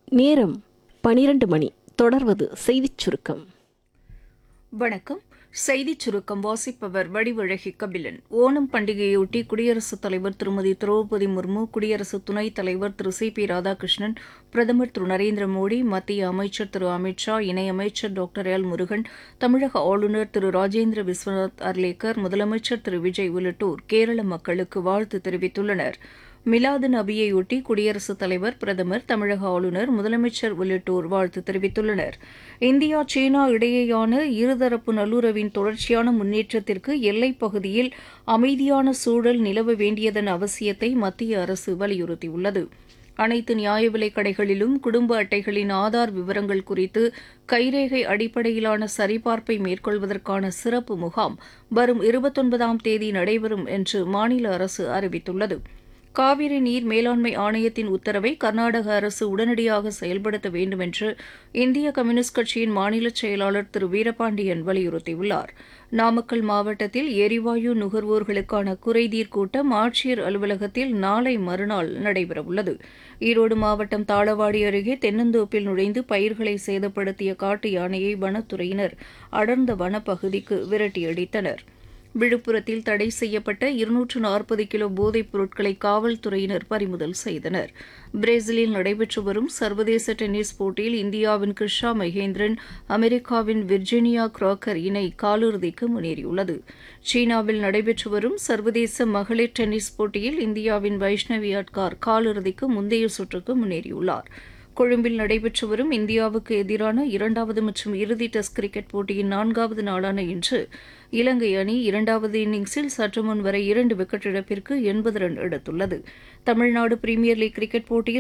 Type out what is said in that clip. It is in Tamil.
நேரம் பனிரெண்டு மணி தொடர்வது செய்திச் சுருக்கம் வணக்கம் செய்திச் சுருக்கம் வாசிப்பவர் வடிவழகி கபிலன் ஓணம் பண்டிகையொட்டி குடியரசுத் தலைவர் திருமதி திரௌபதி முர்மு குடியரசு துணைத் தலைவர் திரு சி பி ராதாகிருஷ்ணன் பிரதமர் திரு நரேந்திர மோடி மத்திய அமைச்சர் திரு அமித் ஷா இணையமைச்சர் டாக்டர் எல் முருகன் தமிழக ஆளுநர் திரு ராஜேந்திர விஸ்வநாத் அர்லேக்கர் முதலமைச்சர் திரு விஜய் உள்ளிட்டோர் கேரள மக்களுக்கு வாழ்த்து தெரிவித்துள்ளனர் மிலாது நபியையொட்டி குடியரசுத் தலைவர் பிரதமர் தமிழக ஆளுநர் முதலமைச்சர் உள்ளிட்டோர் வாழ்த்து தெரிவித்துள்ளனர் இந்தியா சீனா இடையேயான இருதரப்பு நல்லுறவின் தொடர்ச்சியான முன்னேற்றத்திற்கு எல்லைப் பகுதியில் அமைதியான சூழல் நிலவ வேண்டியதன் அவசியத்தை மத்திய அரசு வலியுறுத்தியுள்ளது அனைத்து நியாய விலைக் கடைகளிலும் குடும்ப அட்டைகளின் ஆதார் விவரங்கள் குறித்து கைரேகை அடிப்படையிலான சரிபார்ப்பை மேற்கொள்வதற்கான சிறப்பு முகாம் வரும் இருபத்தொன்பதாம் தேதி நடைபெறும் என்று மாநில அரசு அறிவித்துள்ளது காவிரி நீர் மேலாண்மை ஆணையத்தின் உத்தரவை கர்நாடக அரசு உடனடியாக செயல்படுத்த வேண்டும் என்று இந்திய கம்யூனிஸ்ட் கட்சியின் மாநில செயலாளர் திரு வீரபாண்டியன் வலியுறுத்தியுள்ளார் நாமக்கல் மாவட்டத்தில் எரிவாயு நுகர்வோர்களுக்கான குறைதீர் கூட்டம் ஆட்சியர் அலுவலகத்தில் நாளை மறுநாள் நடைபெறவுள்ளது ஈரோடு மாவட்டம் தாளவாடி அருகே தென்னந்தோப்பில் நுழைந்து பயிர்களை சேதப்படுத்திய காட்டு யானையை வனத்துறையினர் அடர்ந்த வனப்பகுதிக்கு விரட்டியடித்தனர் விழுப்புரத்தில் தடை செய்யப்பட்ட இருநூற்று நாற்பது கிலோ போதைப் பொருட்களை காவல்துறையினர் பறிமுதல் செய்தனர் பிரேசிலில் நடைபெற்று வரும் சர்வதேச டென்னிஸ் போட்டியில் இந்தியாவின் கிருஷா மகேந்திரன் அமெரிக்காவின் விர்ஜினியா கிராக்கர் இணை காலிறுதிக்கு முன்னேறியுள்ளது சீனாவில் நடைபெற்று வரும் சர்வதேச மகளிர் டென்னிஸ் போட்டியில் இந்தியாவின் வைஷ்ணவி அட்கார் காலிறுதிக்கு முந்தைய சுற்றுக்கு முன்னேறியுள்ளார் கொழும்பில் நடைபெற்று வரும் இந்தியாவுக்கு எதிரான இரண்டாவது மற்றும் இறுதி டெஸ்ட் கிரிக்கெட் போட்டியின் நான்காவது நாளான இன்று இலங்கை அணி இரண்டாவது இன்னிங்ஸில் சற்று முன் வரை இரண்டு விக்கெட் இழப்பிற்கு எண்பது ரன் எடுத்துள்ளது தமிழ்நாடு பிரீமியர் லீக் கிரிக்கெட் போட்டியில்